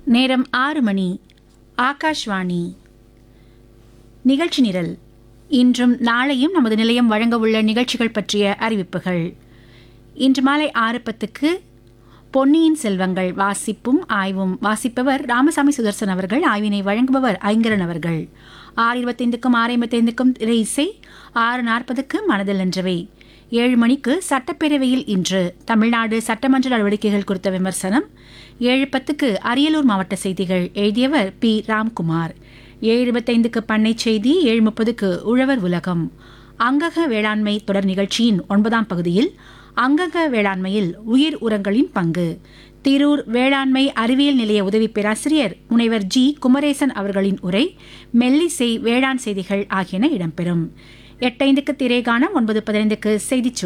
நேரம் ஆறு மணி ஆகாஷ்வாணி நிகழ்ச்சி நிரல் இன்றும் நாளையும் நமது நிலையம் வழங்க உள்ள நிகழ்ச்சிகள் பற்றிய அறிவிப்புகள் இன்று மாலை ஆறு பத்துக்கு பொன்னியின் செல்வங்கள் வாசிப்பும் ஆய்வும் வாசிப்பவர் ராமசாமி சுதர்சன் அவர்கள் ஆய்வினை வழங்குபவர் ஐங்கரன் அவர்கள் ஆறு இருபத்தைந்துக்கும் ஆறு ஐம்பத்தைந்துக்கும் திரை இசை ஆறு நாற்பதுக்கு மனதில் நின்றவை ஏழு மணிக்கு சட்டப்பேரவையில் இன்று தமிழ்நாடு சட்டமன்ற நடவடிக்கைகள் குறித்த விமர்சனம் ஏழு பத்துக்கு அரியலூர் மாவட்ட செய்திகள் எழுதியவர் பி ராம்குமார் ஏழு இருபத்தைந்துக்கு பண்ணை செய்தி ஏழு முப்பதுக்கு உழவர் உலகம் அங்கக வேளாண்மை தொடர் நிகழ்ச்சியின் ஒன்பதாம் பகுதியில் அங்கக வேளாண்மையில் உயிர் உரங்களின் பங்கு திரூர் வேளாண்மை அறிவியல் நிலைய உதவி பேராசிரியர் முனைவர் ஜி குமரேசன் அவர்களின் உரை மெல்லிசை வேளாண் செய்திகள் ஆகியன இடம்பெறும் எட்டைந்துக்கு திரைகாணம் ஒன்பது பதினைந்துக்கு செய்திச் சுருள்